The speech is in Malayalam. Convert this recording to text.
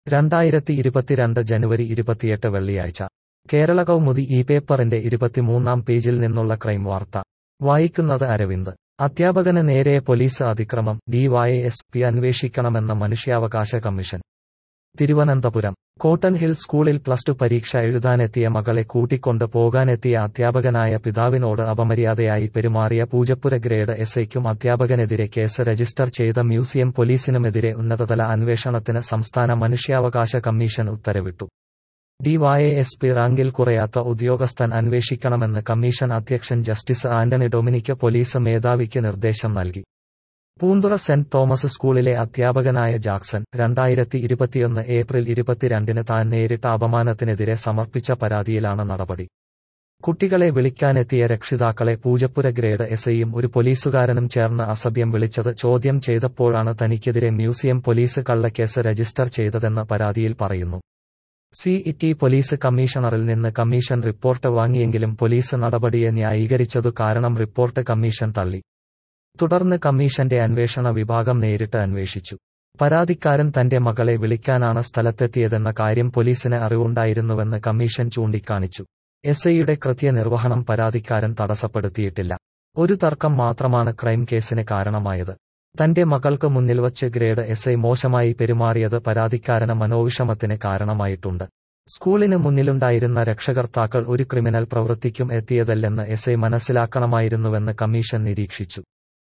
രണ്ടായിരത്തി ഇരുപത്തിരണ്ട് ജനുവരി ഇരുപത്തിയെട്ട് വെള്ളിയാഴ്ച കേരള കൗമുദി ഈ പേപ്പറിന്റെ ഇരുപത്തിമൂന്നാം പേജിൽ നിന്നുള്ള ക്രൈം വാർത്ത വായിക്കുന്നത് അരവിന്ദ് അധ്യാപകന് നേരെ പോലീസ് അതിക്രമം ഡിവൈഎസ്പി അന്വേഷിക്കണമെന്ന മനുഷ്യാവകാശ കമ്മീഷൻ തിരുവനന്തപുരം കോട്ടൺ ഹിൽ സ്കൂളിൽ പ്ലസ് ടു പരീക്ഷ എഴുതാനെത്തിയ മകളെ കൂട്ടിക്കൊണ്ട് പോകാനെത്തിയ അധ്യാപകനായ പിതാവിനോട് അപമര്യാദയായി പെരുമാറിയ പൂജപ്പുര ഗ്രേഡ് എസ്ഐക്കും അധ്യാപകനെതിരെ കേസ് രജിസ്റ്റർ ചെയ്ത മ്യൂസിയം പോലീസിനുമെതിരെ ഉന്നതതല അന്വേഷണത്തിന് സംസ്ഥാന മനുഷ്യാവകാശ കമ്മീഷൻ ഉത്തരവിട്ടു ഡിവൈഎസ്പി റാങ്കിൽ കുറയാത്ത ഉദ്യോഗസ്ഥൻ അന്വേഷിക്കണമെന്ന് കമ്മീഷൻ അധ്യക്ഷൻ ജസ്റ്റിസ് ആന്റണി ഡൊമിനിക്ക് പോലീസ് മേധാവിക്ക് നിർദ്ദേശം നൽകി പൂന്തുറ സെന്റ് തോമസ് സ്കൂളിലെ അധ്യാപകനായ ജാക്സൺ രണ്ടായിരത്തി ഇരുപത്തിയൊന്ന് ഏപ്രിൽ ഇരുപത്തിരണ്ടിന് താൻ നേരിട്ട അപമാനത്തിനെതിരെ സമർപ്പിച്ച പരാതിയിലാണ് നടപടി കുട്ടികളെ വിളിക്കാനെത്തിയ രക്ഷിതാക്കളെ പൂജപ്പുര ഗ്രേഡ് എസ്ഐയും ഒരു പോലീസുകാരനും ചേർന്ന് അസഭ്യം വിളിച്ചത് ചോദ്യം ചെയ്തപ്പോഴാണ് തനിക്കെതിരെ മ്യൂസിയം പോലീസ് കള്ളക്കേസ് രജിസ്റ്റർ ചെയ്തതെന്ന് പരാതിയിൽ പറയുന്നു സി ഇറ്റി പോലീസ് കമ്മീഷണറിൽ നിന്ന് കമ്മീഷൻ റിപ്പോർട്ട് വാങ്ങിയെങ്കിലും പോലീസ് നടപടിയെ ന്യായീകരിച്ചതു കാരണം റിപ്പോർട്ട് കമ്മീഷൻ തള്ളി തുടർന്ന് കമ്മീഷന്റെ അന്വേഷണ വിഭാഗം നേരിട്ട് അന്വേഷിച്ചു പരാതിക്കാരൻ തന്റെ മകളെ വിളിക്കാനാണ് സ്ഥലത്തെത്തിയതെന്ന കാര്യം പോലീസിന് അറിവുണ്ടായിരുന്നുവെന്ന് കമ്മീഷൻ ചൂണ്ടിക്കാണിച്ചു എസ് ഐയുടെ കൃത്യനിർവഹണം പരാതിക്കാരൻ തടസ്സപ്പെടുത്തിയിട്ടില്ല ഒരു തർക്കം മാത്രമാണ് ക്രൈം കേസിന് കാരണമായത് തന്റെ മകൾക്ക് മുന്നിൽ വച്ച് ഗ്രേഡ് എസ് ഐ മോശമായി പെരുമാറിയത് പരാതിക്കാരന് മനോവിഷമത്തിന് കാരണമായിട്ടുണ്ട് സ്കൂളിന് മുന്നിലുണ്ടായിരുന്ന രക്ഷകർത്താക്കൾ ഒരു ക്രിമിനൽ പ്രവൃത്തിക്കും എത്തിയതല്ലെന്ന് എസ് ഐ മനസ്സിലാക്കണമായിരുന്നുവെന്ന് കമ്മീഷൻ നിരീക്ഷിച്ചു